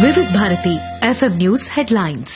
వివిధ Bharati FM news headlines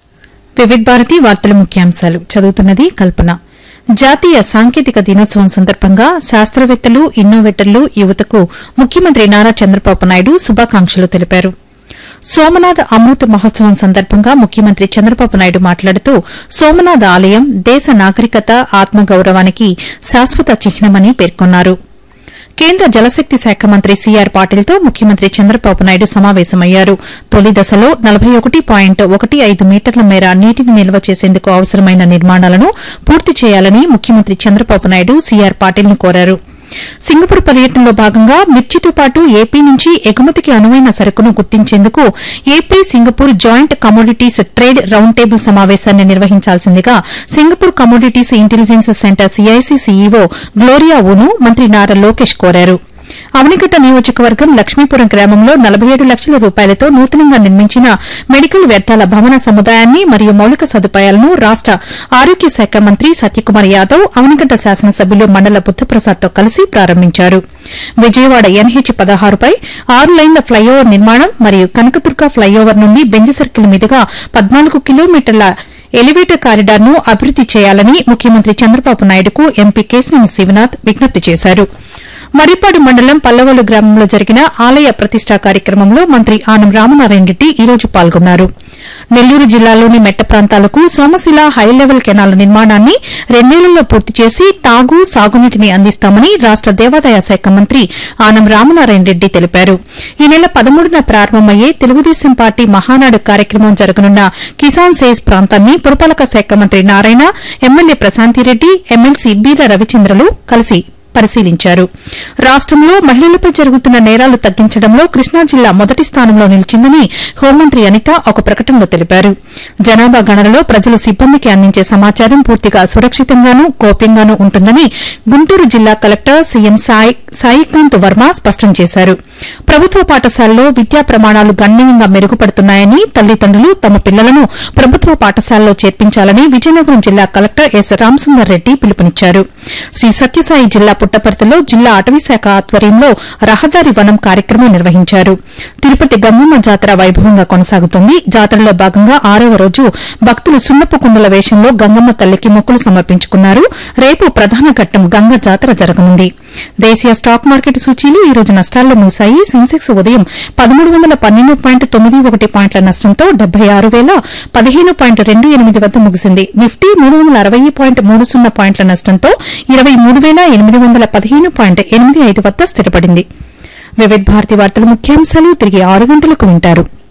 Vividh Bharati వార్తల ముఖ్యాంశాలు చదువుతున్నది కల్పన జాతీయ సాంకేతిక దినోత్సవం సందర్భంగా శాస్త్రవేత్తలు ఇన్నోవేటర్లు యువతకు ముఖ్యమంత్రి నారా చంద్రబాబు నాయుడు శుభాకాంక్షలు తెలిపారు సోమనాథ్ అమృత మహోత్సవం సందర్భంగా ముఖ్యమంత్రి చంద్రబాబు నాయుడు మాట్లాడుతూ సోమనాథ్ ఆలయం దేశ నాగరికత ఆత్మగౌరవానికి శాశ్వత చిహ్నమని పేర్కొన్నారు కేంద్ర జలశక్తి శాఖ మంత్రి సీఆర్ పాటిల్తో ముఖ్యమంత్రి చంద్రబాబు నాయుడు సమావేశమయ్యారు తొలి దశలో నలభై ఒకటి పాయింట్ ఒకటి ఐదు మీటర్ల మేర నీటిని నిల్వ చేసేందుకు అవసరమైన నిర్మాణాలను పూర్తి చేయాలని ముఖ్యమంత్రి చంద్రబాబు నాయుడు సీఆర్ పాటిల్ను కోరారు సింగపూర్ పర్యటనలో భాగంగా మిర్చితో పాటు ఏపీ నుంచి ఎగుమతికి అనువైన సరుకును గుర్తించేందుకు AP Singapore joint commodities trade round table సమావేశాన్ని నిర్వహించాల్సిందిగా Singapore commodities intelligence centre CIC CEO Gloria వును మంత్రి నారా లోకేష్ కోరారు అవనిగడ్డ నియోజకవర్గం లక్ష్మీపురం గ్రామంలో నలభై ఏడు లక్షల రూపాయలతో నూతనంగా నిర్మించిన మెడికల్ వ్యర్థాల భవన సముదాయాన్ని మరియు మౌలిక సదుపాయాలను రాష్ట ఆరోగ్య శాఖ మంత్రి సత్యకుమార్ యాదవ్ అవనిగడ్డ శాసనసభ్యులు మండల బుద్దప్రసాద్తో కలిసి ప్రారంభించారు విజయవాడ ఎన్హెచ్ పదహారుపై ఆరు లైన్ల ఫ్లైఓవర్ నిర్మాణం మరియు కనకదుర్గ ఫ్లైఓవర్ నుండి బెంజ్ సర్కిల్ మీదుగా పద్నాలుగు కిలోమీటర్ల ఎలివేటర్ కారిడార్ను అభివృద్ది చేయాలని ముఖ్యమంత్రి చంద్రబాబు నాయుడుకు ఎంపీ కేశినేని శివనాథ్ విజ్ఞప్తి చేశారు మర్రిపాడు మండలం పల్లవోలు గ్రామంలో జరిగిన ఆలయ ప్రతిష్టా కార్యక్రమంలో మంత్రి ఆనం రామనారాయణ రెడ్డి ఈ రోజు పాల్గొన్నారు నెల్లూరు జిల్లాలోని మెట్ట ప్రాంతాలకు సోమశిల హైలెవెల్ కెనాల్ నిర్మాణాన్ని రెండేళ్లలో పూర్తి చేసి తాగు సాగునీటిని అందిస్తామని రాష్ట దేవాదాయ శాఖ మంత్రి ఆనం రామనారాయణ రెడ్డి తెలిపారు ఈ నెల పదమూడున ప్రారంభమయ్యే తెలుగుదేశం పార్టీ మహానాడు కార్యక్రమం జరగనున్న కిసాన్ సేజ్ ప్రాంతాన్ని పురపాలక శాఖ మంత్రి నారాయణ ఎమ్మెల్యే ప్రశాంతిరెడ్డి ఎమ్మెల్సీ బీద రవిచంద్రలు కలిసి పరిశీలించారు రాష్టంలో మహిళలపై జరుగుతున్న నేరాలు తగ్గించడంలో కృష్ణా జిల్లా మొదటి స్థానంలో నిలిచిందని హోంమంత్రి అనిత ఒక ప్రకటనలో తెలిపారు జనాభా గణనలో ప్రజలు సిబ్బందికి అందించే సమాచారం పూర్తిగా సురక్షితంగానూ గోప్యంగానూ ఉంటుందని గుంటూరు జిల్లా కలెక్టర్ సీఎం సాయి సాయికాంత్ వర్మ స్పష్టం చేశారు ప్రభుత్వ పాఠశాలలో విద్యా ప్రమాణాలు గణనీయంగా మెరుగుపడుతున్నాయని తల్లిదండ్రులు తమ పిల్లలను ప్రభుత్వ పాఠశాలలో చేర్పించాలని విజయనగరం జిల్లా కలెక్టర్ ఎస్ రామసుందర్ రెడ్డి పిలుపునిచ్చారు శ్రీ సత్యసాయి జిల్లా పుట్టపర్తిలో జిల్లా అటవీశాఖ ఆధ్వర్యంలో రహదారి వనం కార్యక్రమం నిర్వహించారు తిరుపతి గంగమ్మ జాతర వైభవంగా కొనసాగుతోంది జాతరలో భాగంగా ఆరవ రోజు భక్తులు సున్నపు కుండల వేషంలో గంగమ్మ తల్లికి మొక్కులు సమర్పించుకున్నారు రేపు ప్రధాన ఘట్టం గంగ జాతర జరగనుంది దేశీయ స్టాక్ మార్కెట్ సూచీలు ఈ రోజు నష్టాల్లో మూశాయి సెన్సెక్స్ ఉదయం పదమూడు వందల పన్నెండు పాయింట్ తొమ్మిది ఒకటి పాయింట్ల నష్టంతో డెబ్బై ఆరు వేల పదిహేను పాయింట్ రెండు ఎనిమిది వద్ద ముగిసింది నిఫ్టీ మూడు వందల అరవై పాయింట్ మూడు సున్నా పాయింట్ల నష్టంతో ఇరవై మూడు వేల ఎనిమిది వందల పదిహేను పాయింట్ ఎనిమిది ఐదు వద్ద స్థిరపడింది వివిధ భారతి వార్తల ముఖ్యాంశాలు తిరిగి ఆరు గంటలకు వింటారు